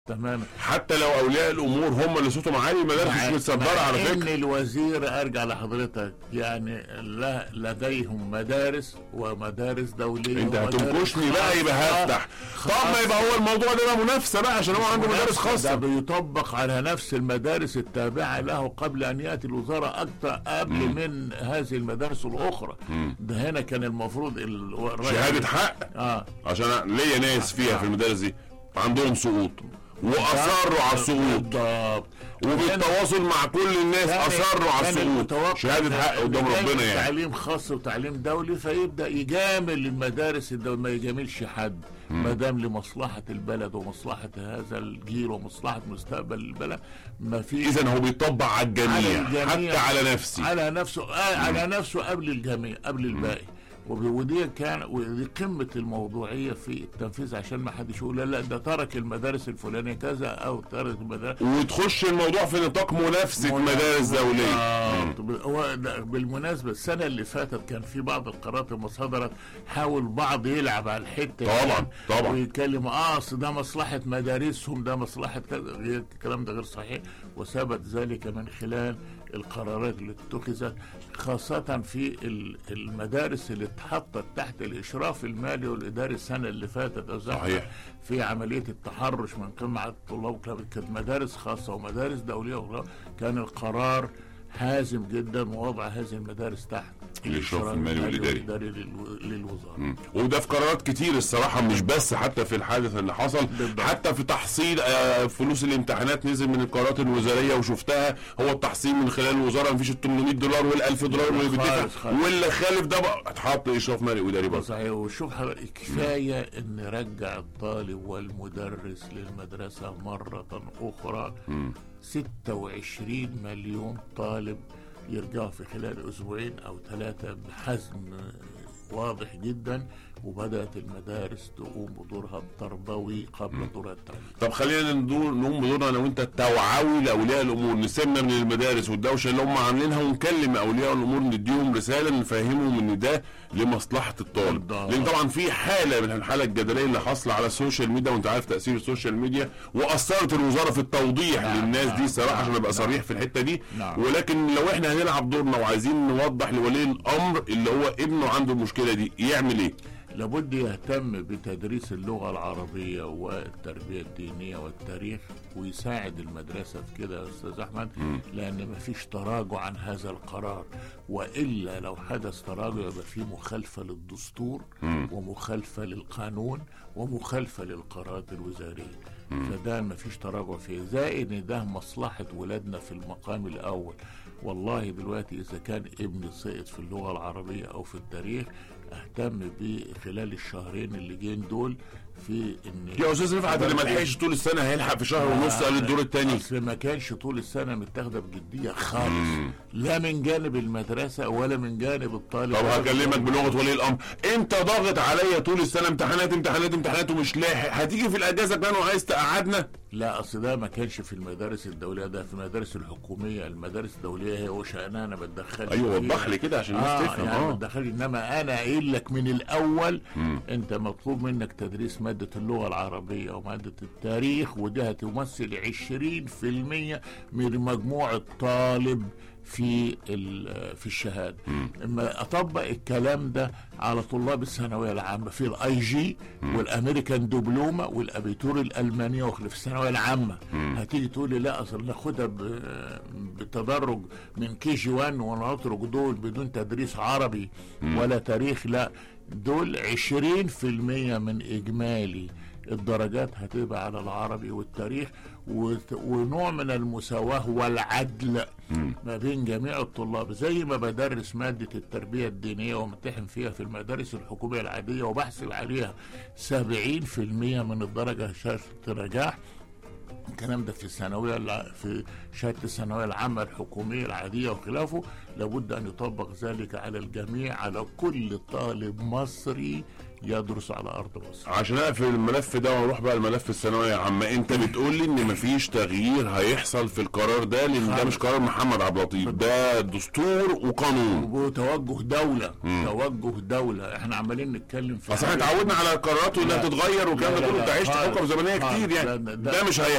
تماما حتى لو اولياء الامور هم اللي صوتهم عالي المدارس مش مع- متصدره مع على ان فكره الوزير ارجع لحضرتك يعني لا لديهم مدارس ومدارس دوليه انت ومدارس هتنكشني بقى يبقى خاصة. هفتح طب ما يبقى هو الموضوع ده بقى منافسه بقى عشان هو عنده مدارس ده خاصه بيطبق على نفس المدارس التابعة له قبل أن يأتي الوزارة أكثر قبل من هذه المدارس الأخرى ده هنا كان المفروض ال- الرئيس- شهاده حق آه عشان ليا ناس فيها في المدارس دي عندهم سقوط واصروا على السقوط بالضبط وبالتواصل مع كل الناس كان- اصروا على كان السقوط المتوقع شهاده حق قدام إن ربنا يعني تعليم خاص وتعليم دولي فيبدا يجامل المدارس الدولية ما يجاملش حد ما دام لمصلحه البلد ومصلحه هذا الجيل ومصلحه مستقبل البلد ما في اذا هو بيطبق على الجميع, على الجميع. حتى على نفسي على نفسه آه على نفسه قبل الجميع قبل الباقي وب- ودي كان ودي قمه الموضوعيه في التنفيذ عشان ما حدش يقول لا لا ده ترك المدارس الفلانيه كذا او ترك المدارس وتخش الموضوع في نطاق منافسه مدارس دوليه آه طب هو ده بالمناسبه السنه اللي فاتت كان في بعض القرارات لما صدرت حاول بعض يلعب على الحته دي طبعا، طبعا. ويتكلم اه اصل ده مصلحه مدارسهم ده مصلحه كذا غير- الكلام ده غير صحيح وثبت ذلك من خلال القرارات اللي اتخذت خاصة في ال- المدارس اللي اتحطت تحت الإشراف المالي والإداري السنة اللي فاتت أو زي- صحيح. في عملية التحرش من قبل الطلاب كانت مدارس خاصة ومدارس دولية وغيرها. كان القرار حازم جدا ووضع هذه المدارس تحت الإشراف المالي والإداري. للو- للوزارة مم. وده في قرارات كتير الصراحة مش بس حتى في الحادث اللي حصل بالضبط. حتى في تحصيل آه، فلوس الامتحانات نزل من القرارات الوزارية وشفتها هو التحصيل من خلال الوزارة مفيش ال 800 دولار وال 1000 دولار اللي خالص، بيدفع خالص. واللي خالف ده بقى اتحط إشراف مالي وإداري برضه صحيح وشوف حضرتك كفاية ان نرجع الطالب والمدرس للمدرسة مرة اخرى 26 مليون طالب يرجعوا في خلال اسبوعين او ثلاثة بحزم واضح جدا وبدأت المدارس تقوم بدورها التربوي قبل دورها التعليمي طب خلينا ندور نقوم بدورنا انا وانت التوعوي لاولياء الامور نسيبنا من المدارس والدوشه اللي هم عاملينها ونكلم اولياء الامور نديهم رساله نفهمهم ان ده لمصلحه الطالب بالضبط. لان طبعا في حاله من الحاله الجدليه اللي حاصله على السوشيال ميديا وانت عارف تاثير السوشيال ميديا واثرت الوزاره في التوضيح نعم، للناس دي نعم، الصراحه نعم، عشان ابقى نعم. صريح في الحته دي نعم. ولكن لو احنا هنلعب دورنا وعايزين نوضح لولي الامر اللي هو ابنه عنده المشكله دي يعمل ايه؟ لابد يهتم بتدريس اللغة العربية والتربية الدينية والتاريخ ويساعد المدرسة في كده يا أستاذ أحمد لأن مفيش تراجع عن هذا القرار وإلا لو حدث تراجع يبقى في مخالفة للدستور ومخالفة للقانون ومخالفة للقرارات الوزارية فده مفيش تراجع فيه زائد إن ده مصلحة ولادنا في المقام الأول والله دلوقتي إذا كان ابني سقط في اللغة العربية أو في التاريخ اهتم بيه خلال الشهرين اللي جايين دول في ان يا استاذ رفعت اللي ما لحقش طول السنه هيلحق في شهر ونص قال الدور الثاني اصل ما كانش طول السنه متاخده بجديه خالص لا من جانب المدرسه ولا من جانب الطالب طب ولا من هكلمك جانب- بلغه ولي الامر انت ضاغط عليا طول السنه امتحانات امتحانات امتحانات ومش لاحق هتيجي في الاجازه كمان وعايز تقعدنا لا اصل ده ما كانش في المدارس الدوليه ده في المدارس الحكوميه المدارس الدوليه هي وشانها انا بتدخلش ايوه فيها. وضح لي كده عشان الناس اه تفهم يعني ما اه تدخلش انما انا قايل لك من الاول انت مطلوب منك تدريس ماده اللغه العربيه وماده التاريخ ودي هتمثل 20% من مجموع الطالب في ال- في الشهاده اما اطبق الكلام ده على طلاب الثانويه العامه في الاي جي والامريكان دبلومه والابيتور الالمانيه وخل- في الثانويه العامه هتيجي تقول لي لا اصل ناخدها ب- بتدرج من كي جي 1 ونترك دول بدون تدريس عربي ولا تاريخ لا دول 20% من اجمالي الدرجات هتبقى على العربي والتاريخ وت- ونوع من المساواة والعدل ما بين جميع الطلاب زي ما بدرس مادة التربية الدينية وامتحن فيها في المدارس الحكومية العادية وبحسب عليها 70% من الدرجة شهادة النجاح الكلام ده في الثانويه الع- في شهاده الثانويه العامه الحكوميه العاديه وخلافه لابد ان يطبق ذلك على الجميع على كل طالب مصري يدرس على ارض مصر عشان اقفل الملف ده ونروح بقى الملف الثانويه عامه انت بتقول لي ان مفيش تغيير هيحصل في القرار ده لان ده مش قرار محمد عبد اللطيف ده دستور وقانون وتوجه دولة توجه دولة احنا عمالين نتكلم في اصل احنا حاجة- اتعودنا على القرارات وانها لا. تتغير والكلام لا، ده لا، كله لا، انت عشت خالص، حكم زمنيه خالص. كتير لا، يعني ده- ده مش هي